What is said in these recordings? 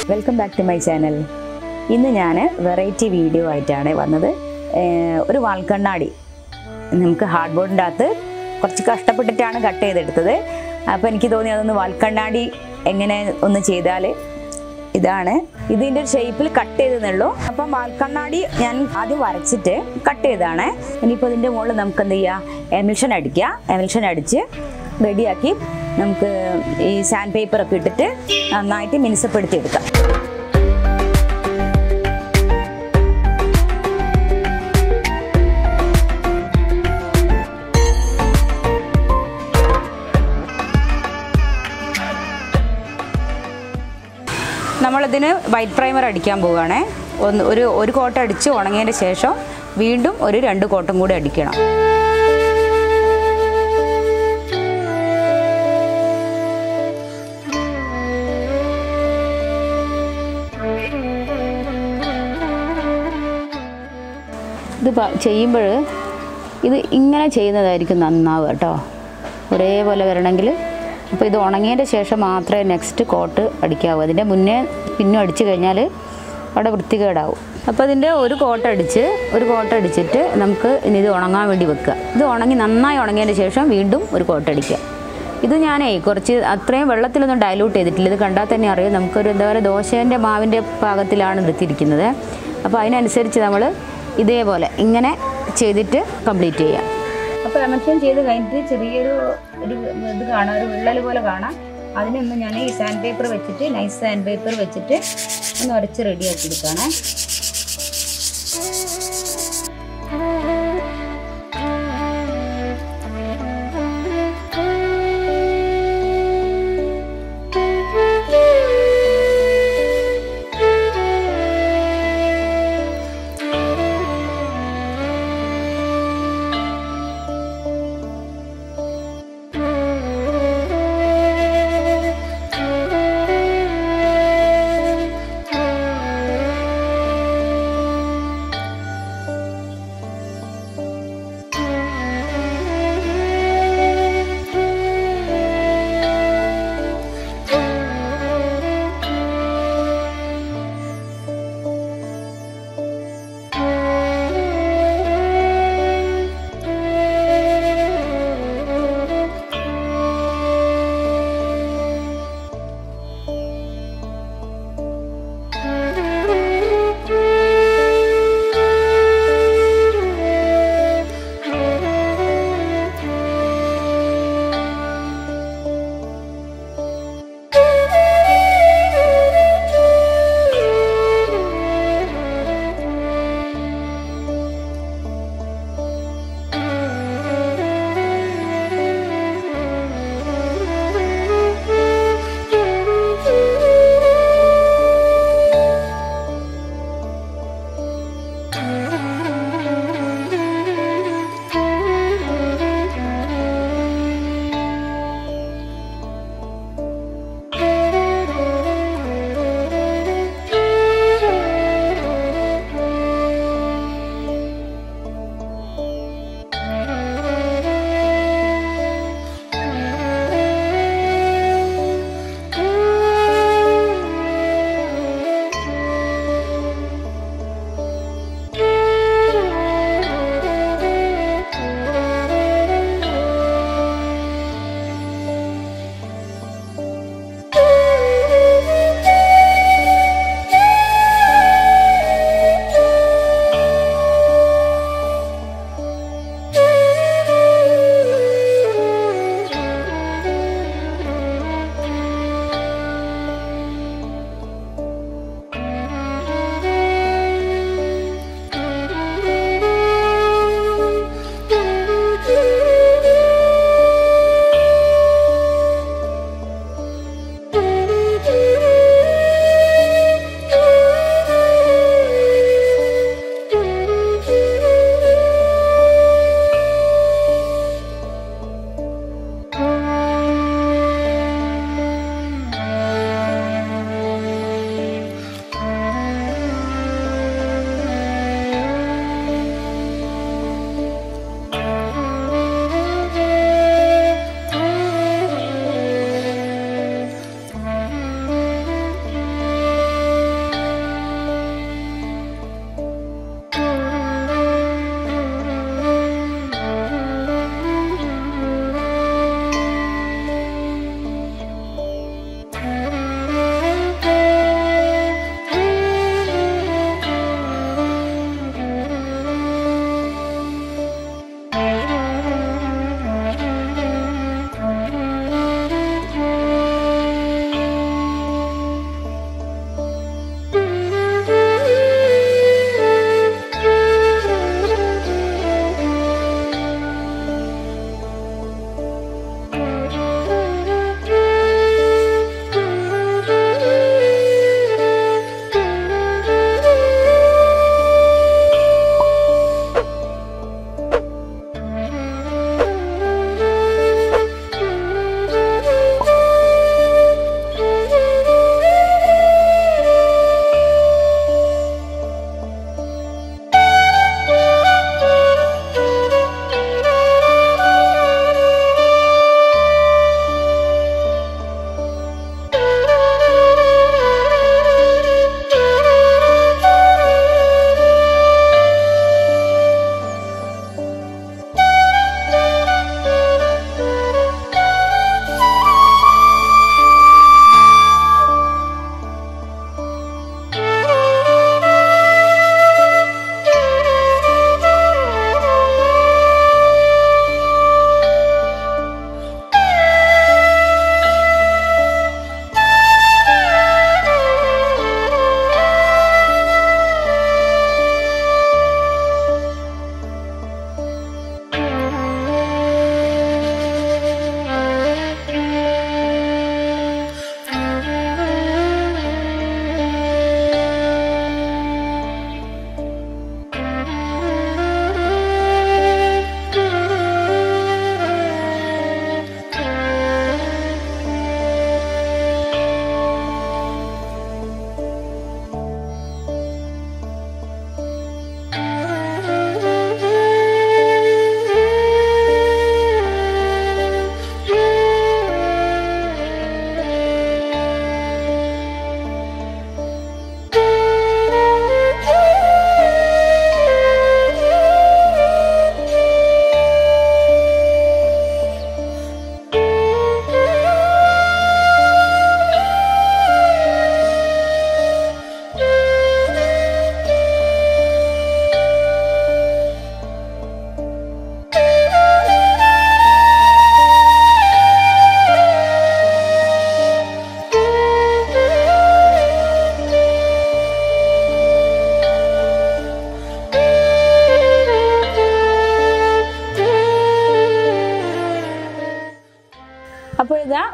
welcome back to my channel ഇന്ന് ഞാൻ variety video ആയിട്ടാണ് വന്നത് ഏർ ഒരു വാൽക്കണ്ണാടി നമുക്ക് ഹാർഡ് ബോർഡിൻ്റെ അകത്ത് കുറച്ച് കഷ്ടപ്പെട്ടിട്ടാണ് കട്ട് ചെയ്തെടുത്തത് അപ്പോൾ എനിക്ക് തോന്നി അതൊന്ന് വാൽക്കണ്ണാടി എങ്ങനെ ഒന്ന് ചെയ്താൽ ഇതാണ് ഇതിൻ്റെ ഒരു ഷേപ്പിൽ കട്ട് ചെയ്തെന്നുള്ളൂ അപ്പം വാൽക്കണ്ണാടി ഞാൻ ആദ്യം വരച്ചിട്ട് കട്ട് ചെയ്താണ് ഇനിയിപ്പോൾ ഇതിൻ്റെ മുകളിൽ നമുക്ക് എന്ത് ചെയ്യുക എമിൽഷൻ അടിക്കുക എമിൽഷൻ അടിച്ച് റെഡിയാക്കി നമുക്ക് ഈ സാൻഡ് പേപ്പറൊക്കെ ഇട്ടിട്ട് നന്നായിട്ട് മിനുസപ്പെടുത്തി എടുക്കാം നമ്മളിതിന് വൈറ്റ് പ്രൈമർ അടിക്കാൻ പോവുകയാണേ ഒന്ന് ഒരു ഒരു കോട്ട അടിച്ച് ഉണങ്ങിയതിന് ശേഷം വീണ്ടും ഒരു രണ്ട് കോട്ടം കൂടി അടിക്കണം ഇത് ചെയ്യുമ്പോൾ ഇത് ഇങ്ങനെ ചെയ്യുന്നതായിരിക്കും നന്നാവുക കേട്ടോ ഒരേപോലെ വരണമെങ്കിൽ അപ്പോൾ ഇത് ഉണങ്ങിയതിൻ്റെ ശേഷം മാത്രമേ നെക്സ്റ്റ് കോട്ട് അടിക്കാവൂ അതിൻ്റെ മുന്നേ പിന്നും അടിച്ചു കഴിഞ്ഞാൽ അവിടെ വൃത്തികേടാവും അപ്പോൾ ഇതിൻ്റെ ഒരു കോട്ട് അടിച്ച് ഒരു കോട്ട് അടിച്ചിട്ട് നമുക്ക് ഇനി ഇത് ഉണങ്ങാൻ വേണ്ടി വെക്കുക ഇത് ഉണങ്ങി നന്നായി ഉണങ്ങിയതിന് ശേഷം വീണ്ടും ഒരു കോട്ട് അടിക്കുക ഇത് ഞാനേ കുറച്ച് അത്രയും വെള്ളത്തിലൊന്നും ഡയലൂട്ട് ചെയ്തിട്ടില്ല ഇത് കണ്ടാൽ തന്നെ അറിയാം നമുക്കൊരു എന്താ പറയുക ദോശേൻ്റെ മാവിൻ്റെ പാകത്തിലാണ് എടുത്തിരിക്കുന്നത് അപ്പോൾ അതിനനുസരിച്ച് നമ്മൾ ഇതേപോലെ ഇങ്ങനെ ചെയ്തിട്ട് കംപ്ലീറ്റ് ചെയ്യാം അപ്പോൾ എമക്ഷൻ ചെയ്ത് കഴിഞ്ഞിട്ട് ചെറിയൊരു ഒരു ഇത് കാണാം ഒരു വിള്ളൽ പോലെ കാണാം അതിനൊന്ന് ഞാൻ ഈ സാൻഡ് പേപ്പർ വെച്ചിട്ട് നൈസ് സാൻഡ് പേപ്പർ വെച്ചിട്ട് ഒന്ന് ഉരച്ച് റെഡിയാക്കി എടുക്കുകയാണേ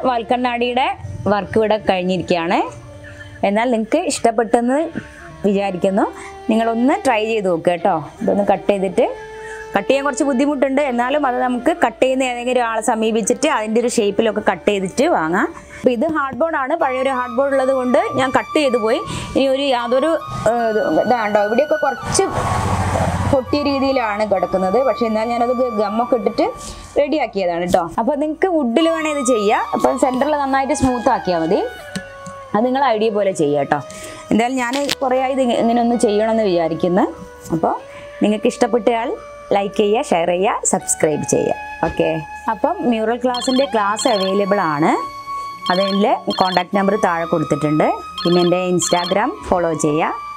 വാൽക്കണ്ണാടിയുടെ വർക്ക് ഇവിടെ കഴിഞ്ഞിരിക്കുകയാണ് എന്നാൽ നിങ്ങൾക്ക് ഇഷ്ടപ്പെട്ടെന്ന് വിചാരിക്കുന്നു നിങ്ങളൊന്ന് ട്രൈ ചെയ്ത് നോക്കുക കേട്ടോ ഇതൊന്ന് കട്ട് ചെയ്തിട്ട് കട്ട് ചെയ്യാൻ കുറച്ച് ബുദ്ധിമുട്ടുണ്ട് എന്നാലും അത് നമുക്ക് കട്ട് ചെയ്യുന്ന ഏതെങ്കിലും ഒരാളെ സമീപിച്ചിട്ട് അതിൻ്റെ ഒരു ഷേപ്പിലൊക്കെ കട്ട് ചെയ്തിട്ട് വാങ്ങാം അപ്പോൾ ഇത് ഹാർഡ് ബോർഡാണ് പഴയൊരു ഹാർഡ് ബോർഡ് ഉള്ളത് കൊണ്ട് ഞാൻ കട്ട് ചെയ്ത് പോയി ഇനി ഒരു യാതൊരു ഏഹ്, ഇത് ഇതാണ്ടോ ഇവിടെയൊക്കെ കുറച്ച് പൊട്ടിയ രീതിയിലാണ് കിടക്കുന്നത് പക്ഷെ എന്നാൽ ഞാനത് ഗമ്മൊക്കെ ഇട്ടിട്ട് റെഡിയാക്കിയതാണ് കേട്ടോ അപ്പോൾ നിങ്ങൾക്ക് വുഡിൽ വേണേൽ ഇത് ചെയ്യാം അപ്പം സെൻറ്ററിൽ നന്നായിട്ട് സ്മൂത്ത് ആക്കിയാൽ മതി അത് നിങ്ങൾ ഐഡിയ പോലെ ചെയ്യുക കേട്ടോ എന്തായാലും ഞാൻ കുറേ ആയി ഇത് ഇങ്ങനെ ഒന്ന് ചെയ്യണമെന്ന് വിചാരിക്കുന്നു അപ്പോൾ നിങ്ങൾക്ക് ഇഷ്ടപ്പെട്ടയാൾ ലൈക്ക് ചെയ്യുക ഷെയർ ചെയ്യുക സബ്സ്ക്രൈബ് ചെയ്യുക ഓക്കെ അപ്പം മ്യൂറൽ ക്ലാസ്സിൻ്റെ ക്ലാസ് അവൈലബിൾ ആണ് അതിൻ്റെ കോൺടാക്ട് നമ്പർ താഴെ കൊടുത്തിട്ടുണ്ട് പിന്നെ എൻ്റെ ഇൻസ്റ്റാഗ്രാം ഫോളോ ചെയ്യുക